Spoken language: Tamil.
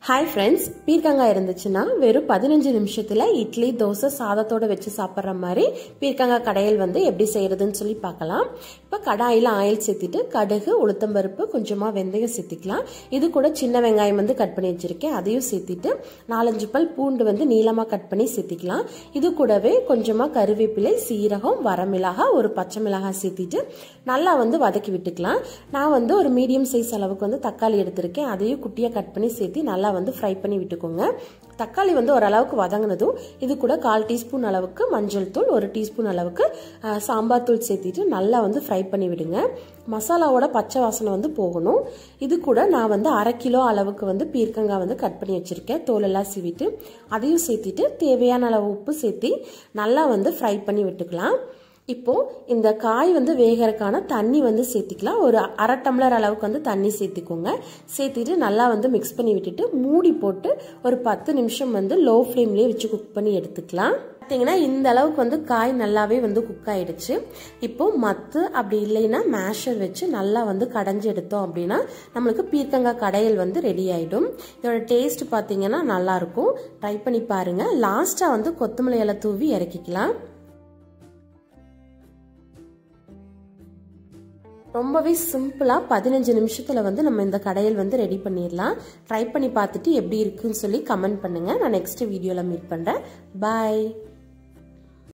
ஹாய் ஃப்ரெண்ட்ஸ் பீர்க்கங்காய் இருந்துச்சுன்னா வெறும் பதினஞ்சு நிமிஷத்தில் இட்லி தோசை சாதத்தோட வச்சு சாப்பிட்ற மாதிரி பீர்க்கங்காய் கடையல் வந்து எப்படி செய்யறதுன்னு சொல்லி பார்க்கலாம் இப்போ கடாயில் ஆயில் சேர்த்திட்டு கடுகு உளுத்தம்பருப்பு கொஞ்சமாக வெந்தயம் சேர்த்திக்கலாம் இது கூட சின்ன வெங்காயம் வந்து கட் பண்ணி வச்சிருக்கேன் அதையும் சேர்த்திட்டு நாலஞ்சு பல் பூண்டு வந்து நீளமாக கட் பண்ணி சேர்த்திக்கலாம் இது கூடவே கொஞ்சமாக கருவேப்பிலை சீரகம் வரமிளகா ஒரு பச்சை மிளகாய் சேர்த்திட்டு நல்லா வந்து வதக்கி விட்டுக்கலாம் நான் வந்து ஒரு மீடியம் சைஸ் அளவுக்கு வந்து தக்காளி எடுத்திருக்கேன் அதையும் குட்டியாக கட் பண்ணி சேர்த்து நல்லா வந்து ஃப்ரை பண்ணி விட்டுக்கோங்க தக்காளி வந்து ஓரளவுக்கு வதங்கினதும் இது கூட கால் டீஸ்பூன் அளவுக்கு மஞ்சள் தூள் ஒரு டீஸ்பூன் அளவுக்கு சாம்பார் தூள் சேர்த்திட்டு நல்லா வந்து ஃப்ரை பண்ணி விடுங்க மசாலாவோட பச்சை வாசனை வந்து போகணும் இது கூட நான் வந்து அரை கிலோ அளவுக்கு வந்து பீர்க்கங்காய் வந்து கட் பண்ணி வச்சுருக்கேன் தோலெல்லாம் சீவிட்டு அதையும் சேர்த்திட்டு தேவையான அளவு உப்பு சேர்த்தி நல்லா வந்து ஃப்ரை பண்ணி விட்டுக்கலாம் இப்போ இந்த காய் வந்து வேகறக்கான தண்ணி வந்து சேர்த்திக்கலாம் ஒரு அரை டம்ளர் அளவுக்கு வந்து தண்ணி சேர்த்திக்கோங்க சேர்த்திட்டு நல்லா வந்து மிக்ஸ் பண்ணி விட்டுட்டு மூடி போட்டு ஒரு பத்து நிமிஷம் வந்து லோ ஃப்ளேம்லேயே வச்சு குக் பண்ணி எடுத்துக்கலாம் பார்த்தீங்கன்னா இந்த அளவுக்கு வந்து காய் நல்லாவே வந்து குக் ஆயிடுச்சு இப்போ மத்து அப்படி இல்லைன்னா மேஷர் வச்சு நல்லா வந்து கடைஞ்சி எடுத்தோம் அப்படின்னா நம்மளுக்கு பீர்க்கங்காய் கடையல் வந்து ரெடி ஆயிடும் இதோட டேஸ்ட் பார்த்தீங்கன்னா நல்லா இருக்கும் ட்ரை பண்ணி பாருங்க லாஸ்டா வந்து கொத்தமல்லி இலை தூவி இறக்கிக்கலாம் ரொம்பவே சிம்பிளாக பதினஞ்சு நிமிஷத்தில் வந்து நம்ம இந்த கடையில் வந்து ரெடி பண்ணிடலாம் ட்ரை பண்ணி பார்த்துட்டு எப்படி இருக்குன்னு சொல்லி கமெண்ட் பண்ணுங்கள் நான் நெக்ஸ்ட் வீடியோவில் மீட் பண்ணுறேன் பாய்